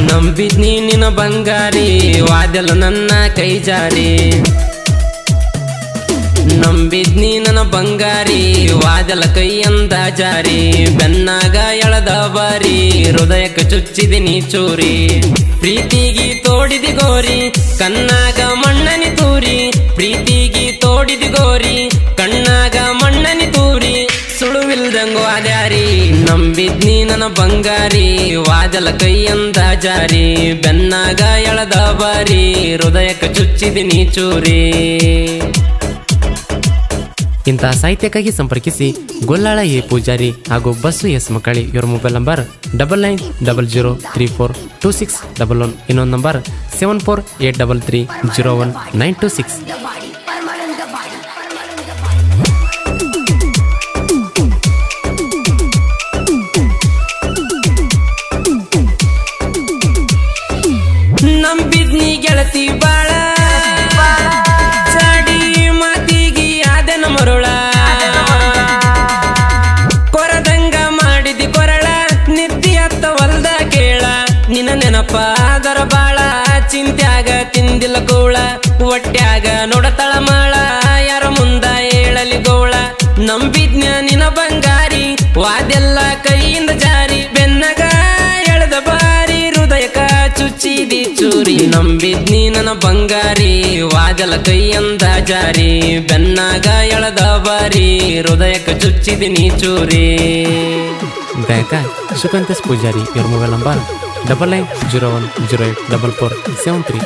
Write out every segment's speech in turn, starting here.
ನಂಬಿದ್ನಿ ನಿನ್ನ ಬಂಗಾರಿ ವಾದೆಲ್ಲ ನನ್ನ ಕೈ ಜಾರಿ ನಂಬಿದ್ನಿ ನನ್ನ ಬಂಗಾರಿ ವಾದಲ ಕೈಯಂದ ಜಾರಿ ಬೆನ್ನಾಗ ಎಳದ ಬಾರಿ ಹೃದಯಕ್ಕೆ ಚುಚ್ಚಿದಿನಿ ಚೂರಿ ಪ್ರೀತಿಗಿ ತೋಡಿದಿ ಗೋರಿ ಕಣ್ಣಾಗ ಮಣ್ಣನಿ ತೂರಿ ಪ್ರೀತಿಗಿ ತೋಡಿದಿ ಗೋರಿ ಕಣ್ಣಾಗ ಮಣ್ಣನಿ ತೂರಿ ಸುಳುವಿಲ್ದಂಗು ಆದ್ಯಾರಿ ನಂಬಿದ್ನಿ ನನ್ನ ಬಂಗಾರಿ ವಾದಲ ಕೈಯಂದ ಜಾರಿ ಬೆನ್ನಾಗ ಎಳದ ಬಾರಿ ಹೃದಯಕ್ಕೆ ಚುಚ್ಚಿದಿನಿ ಚೂರಿ ಇಂತಹ ಸಾಹಿತ್ಯಕ್ಕಾಗಿ ಸಂಪರ್ಕಿಸಿ ಗೊಲ್ಲಾಳ ಎ ಪೂಜಾರಿ ಹಾಗೂ ಬಸ್ಸು ಎಸ್ ಮಕ್ಕಳಿ ಇವರ mobile number double nine double zero three four two six double one ಇನ್ನೊಂದು number seven four eight double three zero one nine two six the body, permanent the body, permanent the body. ನಂಬಿದ್ನಿ ಗೆಳತಿ ಬಾಳ ಚಾಡಿ ಮಾತಿಗಿ ಆದನ ಮರುಳ ಕೊರದಂಗ ಮಾಡಿದಿ ಕೊರಳ ನಿದ್ದಿ ಅತ್ತ ಹೊಲ್ದ ಕೇಳ ನಿನ್ನ ನೆನಪ ಅದರ ಬಾಳ ಚಿಂತ್ಯಾಗ ತಿಂದಿಲ್ಲ ಗೋಳ ಹೊಟ್ಯಾಗ ನೋಡತಳ ಮಾಳ ಯಾರ ಮುಂದ ಹೇಳಲಿ ಗೋಳ ನಂಬಿದ್ನ ನಿನ ಬಂಗಾರಿ ವಾದೆಲ್ಲ ಕೈಯಿಂದ ಜಾರಿ ಬೆನ್ನಗ ಎಳೆದ ಬಾರಿ ಹೃದಯಕ ಚುಚ್ಚಿದಿ ಚೂರಿ ನಂಬಿದ್ನಿ ನನ್ನ ಬಂಗಾರಿ ವಾದಲ ಕೈಯಂದ ಜಾರಿ ಬೆನ್ನಾಗ ಎಳೆದ ಬಾರಿ ಹೃದಯಕ ಚುಚ್ಚಿದಿನಿ ಚೂರಿ ಗಾಯಕ ಸುಕಂತಸ್ ಪೂಜಾರಿ ಇವ್ರ mobile number double nine zero one zero eight double four seven three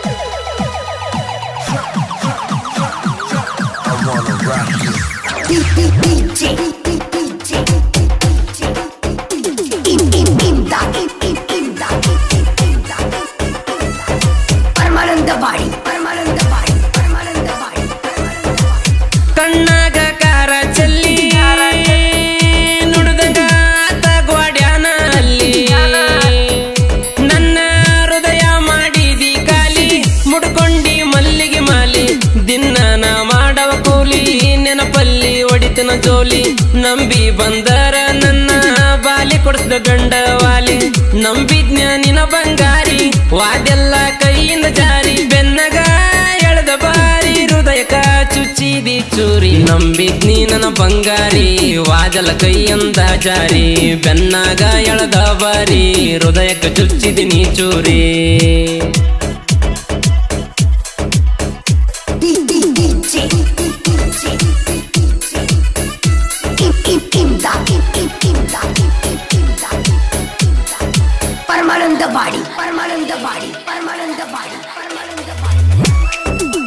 DJ, DJ, in, in, in the, in, in, in the, in the. Permanent the body, permanent the body, permanent the body, permanent the body. ಕಣ್ಣಾಗ ಕಾರ ಚೆಲ್ಲಿ ನುಡಿದಾಗ ಆತ ಗ್ವಾಡ್ಯಾನ ಅಲ್ಲಿ ನನ್ನ ಹೃದಯ ಮಾಡಿದಿ ಖಾಲಿ ಮುಡ್ಕೊಂಡಿ ಮಲ್ಲಿಗೆ ಮಾಲಿ ದಿನ ಮಾಡವ ಕೂಲಿ ನೆನಪಲ್ಲಿ ಹೊಡಿತನ ಜೋಲಿ ನಂಬಿ ಬಂದರ ನನ್ನ ಬಾಲಿ ಕೊಡಿಸ್ದ ಗಂಡ ವಾಲಿ ನಂಬಿದ್ನ ನಿನ ಬಂಗಾರಿ ವಾದೆಲ್ಲ ಕೈಯಿಂದ ಜಾರಿ ಬೆನ್ನಗ ಎಳೆದ ಬಾರಿ ಹೃದಯಕ ಚುಚ್ಚಿದಿ ಚೂರಿ ನಂಬಿದ್ನಿ ನನ್ನ ಬಂಗಾರಿ ವಾದಲ ಕೈಯಂದ ಜಾರಿ ಬೆನ್ನಾಗ ಎಳೆದ ಬಾರಿ ಹೃದಯಕ ಚುಚ್ಚಿದಿನಿ ಚೂರಿ DJ, DJ, in, in, in the, in, in, in the, in, in, in the. Permanent the body, permanent the body, permanent the body, permanent the body.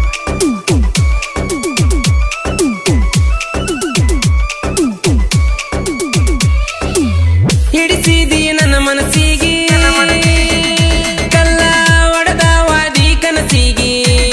ಹಿಡಿಸಿದಿ ನನ್ನ ಮನಸ್ಸಿಗೆ ಕಲ್ಲ ಒಡೆದ ವಾದಿ ಕನಸಿಗೆ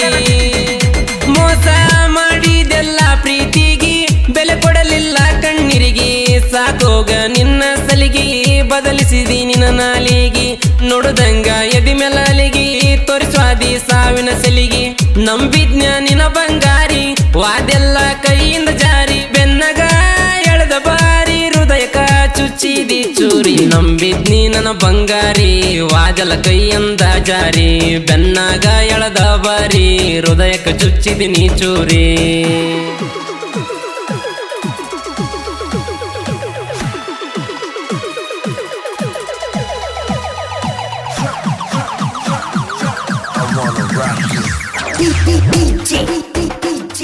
ಮೋಸ ಮಾಡಿದೆಲ್ಲ ಪ್ರೀತಿಗೆ ಬೆಲೆ ಕೊಡಲಿಲ್ಲ ಕಣ್ಣೀರಿಗೆ ಸಾಕೋಗ ನಿನ್ನ ಸಲಿಗೆ ಬದಲಿಸಿದಿ ನಿನ್ನ ನಾಲಿಗೆ ನೋಡುದಂಗ ಎದಿ ಮೆಲಲಿಗೆ ತೋರಿಸ್ವಾದಿ ಸಾವಿನ ಸಲಿಗೆ ನಂಬಿದ್ನ ನಿನ್ನ ಬಂಗಾರಿ ವಾದೆಲ್ಲ ಕೈಯಿಂದ ಜಾರಿ ಬೆನ್ನಗ ಎಳೆದ ಬಾರಿ ಹೃದಯಕ ಚುಚ್ಚಿದಿ ಚೂರಿ ನಂಬಿದ್ನಿ ನನ್ನ ಬಂಗಾರಿ ವಾದಲ ಕೈಯಂದ ಜಾರಿ ಬೆನ್ನಾಗ ಎಳೆದ ಬಾರಿ ಹೃದಯಕ ಚುಚ್ಚಿದಿನಿ ಚೂರಿ DJ, DJ,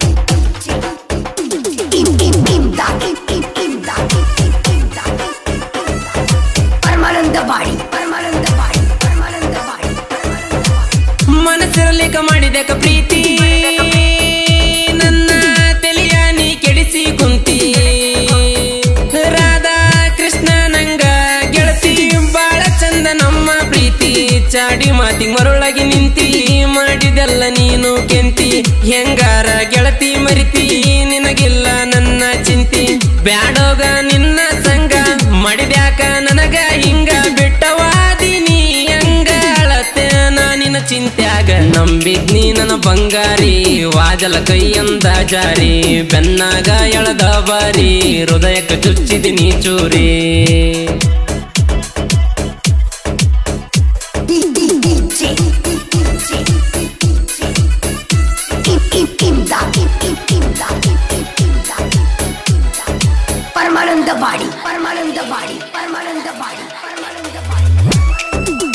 in, in, in the, in, in, in the, in, in, in the. Permanent the body, permanent the body, permanent the body, permanent the body. ಮನಸ್ಸಿರಲಿಕ ಮಾಡಿದಕ ಪ್ರೀತಿ ನನ್ನ ತಲೆಯ ನೀ ಕೆಡಿಸಿ ಕುಂತಿ ರಾಧಾ ಕೃಷ್ಣ ನಂಗ ಗೆಳತಿ ಬಾಳ ಚಂದ ನಮ್ಮ ಪ್ರೀತಿ ಚಾಡಿ ಮಾತಿಗ್ ಮರೊಳಗೆ ನಿಂತಿ ಮಾಡಿದೆಲ್ಲ ನೀನು ಕೆಂತಿ ಹೆಂಗಾರ ಗೆಳತಿ ಮರಿತಿ ನಿನಗಿಲ್ಲ ನನ್ನ ಚಿಂತಿ ಬ್ಯಾಡೋಗ ನಿನ್ನ ಸಂಗ ಮಾಡಿದ್ಯಾಕ ನನಗ ಹಿಂಗ ಬಿಟ್ಟವಾದಿ ನೀ ಹಂಗ ಅಳತೆ ನಿನ್ನ ಚಿಂತ್ಯಾಗ ನಂಬಿದ್ನಿ ನನ್ನ ಬಂಗಾರಿ ವಾದಲ ಕೈಯಂದ ಜಾರಿ ಬೆನ್ನಾಗ ಎಳದ ಬಾರಿ ಹೃದಯಕ್ಕೆ ಚುಚ್ಚಿದಿನಿ ಚೂರಿ Permanent body, permanent body, permanent body, permanent body.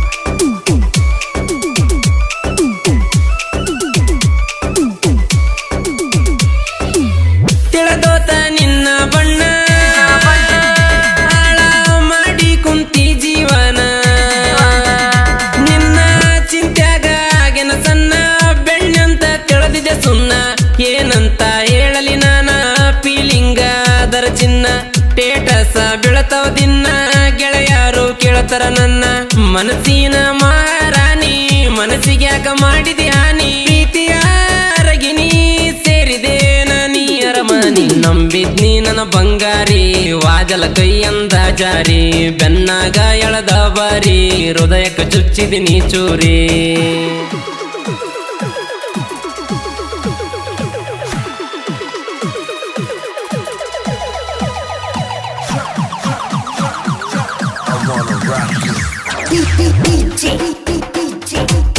ತಿಳದೋತ ನಿನ್ನ ಬಣ್ಣ ಹಾಳ ಮಾಡಿ ಕುಂತಿ ಜೀವನ ನಿನ್ನ ಚಿಂತ್ಯಾಗ ಆಗಿನ ಸಣ್ಣ ಬೆಣ್ಣಂತ ತಿಳಿದಿದೆ ಸುಣ್ಣ ಏನಂತ ಹೇಳಲಿ ನಾನ ಫೀಲಿಂಗ ಅದರ ಚಿನ್ನ ಟೇಟಸ ಬೀಳತಾವ ದಿನ ಗೆಳೆಯರು ಕೇಳ್ತಾರ ನನ್ನ ಮನಸ್ಸಿನ ಮಹಾರಾಣಿ ಮನಸ್ಸಿಗೆ ಯಾಕ ಮಾಡಿದೆ ಹಾನಿ ಪ್ರೀತಿಯ ರಗಿನಿ ಸೇರಿದೆ ನೀ ಅರಮನಿ ನಂಬಿದ್ನಿ ನನ್ನ ಬಂಗಾರಿ ವಾಜಲ ಕೈಯಂದ ಜಾರಿ ಬೆನ್ನಾಗ ಎಳದ ಬಾರಿ ಹೃದಯಕ್ಕೆ ಚುಚ್ಚಿದಿನಿ ಚೂರಿ DJ, DJ,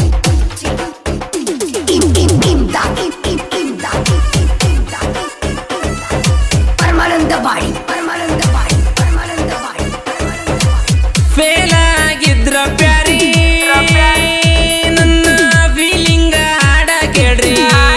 Im, im, imdad, im, im, imdad, im, imdad. Permanent body, permanent body, permanent body, permanent body. Fail ಆಗಿದ್ರ ಪ್ಯಾರಿ ನನ್ನ ಫೀಲಿಂಗ ಹಾಡ ಕೇಳ್ರಿ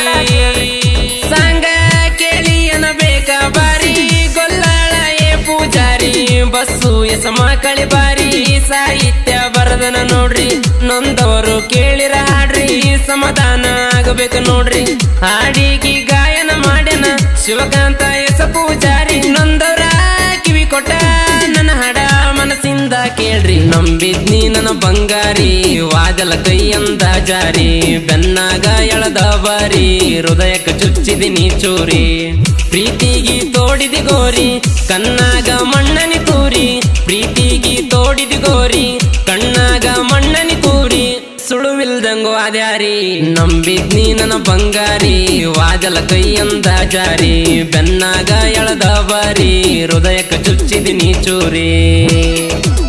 ಸಂಗ ಕೇಳಿ ಅನ ಬೇಕ ಬಾರಿ ಗೊಲ್ಲಾಳ ಏ ಪೂಜಾರಿ ಬಸ್ಸು ಎಸಮ ಕಳಿ ಬಾರಿ ಸಾಹಿತ್ಯ ಬರದನ ನೋಡ್ರಿ ನೊಂದವರು ಕೇಳಿರ ಹಾಡ್ರಿ ಸಮಾಧಾನ ಆಗಬೇಕು ನೋಡ್ರಿ ಹಾಡಿಗಿ ಗಾಯನ ಮಾಡ್ಯನ ಶಿವಕಾಂತ ಎಸ ಪೂಜಾರಿ ನೊಂದವರ ಕಿವಿ ಕೊಟ್ಟ ನನ್ನ ಹಡ ಮನಸ್ಸಿಂದ ಕೇಳ್ರಿ ನಂಬಿದ್ನಿ ನನ್ನ ಬಂಗಾರಿ ವಾದಲ ಕೈಯಂದ ಜಾರಿ ಬೆನ್ನಾಗ ಎಳದ ಬಾರಿ ಹೃದಯಕ್ಕೆ ಚುಚ್ಚಿದಿನಿ ಚೂರಿ ಪ್ರೀತಿಗಿ ತೋಡಿದಿ ಗೋರಿ ಕಣ್ಣಾಗ ಮಣ್ಣನಿ ತೂರಿ ಪ್ರೀತಿಗಿ ತೋಡಿದಿ ಗೋರಿ ಕಣ್ಣಾಗ ಮಣ್ಣನಿ ತೂರಿ ಸುಳುವಿಲ್ದಂಗು ಆದ್ಯಾರಿ ನಂಬಿದ್ನಿ ನನ್ನ ಬಂಗಾರಿ ವಾದಲ ಕೈಯಂದ ಜಾರಿ ಬೆನ್ನಾಗ ಎಳದ ಬಾರಿ ಹೃದಯಕ್ಕೆ ಚುಚ್ಚಿದಿನಿ ಚೂರಿ